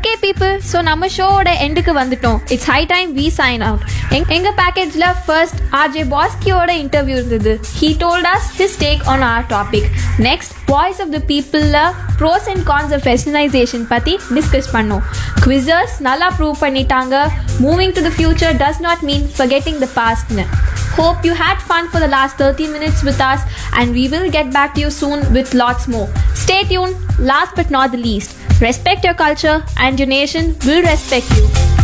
Okay people so நம்ம ஷோவோட எண்டுக்கு வந்துட்டோம் it's high time we sign out எங் எங்கள் பேக்கேஜில் ஃபர்ஸ்ட் ஆர்ஜே பாஸ்கியோட இன்டர்வியூ இருந்தது he told us his take on our topic next voice of the பீப்புளில் ப்ரோஸ் அண்ட் கான்ஸ் ஆஃப் வெஸ்டர்னைசேஷன் பற்றி டிஸ்கஸ் பண்ணோம் குவிசர்ஸ் நல்லா ப்ரூவ் பண்ணிட்டாங்க moving to the future does not mean forgetting the pastனு Hope you had fun for the last 30 minutes with us, and we will get back to you soon with lots more. Stay tuned. Last but not the least, respect your culture, and your nation will respect you.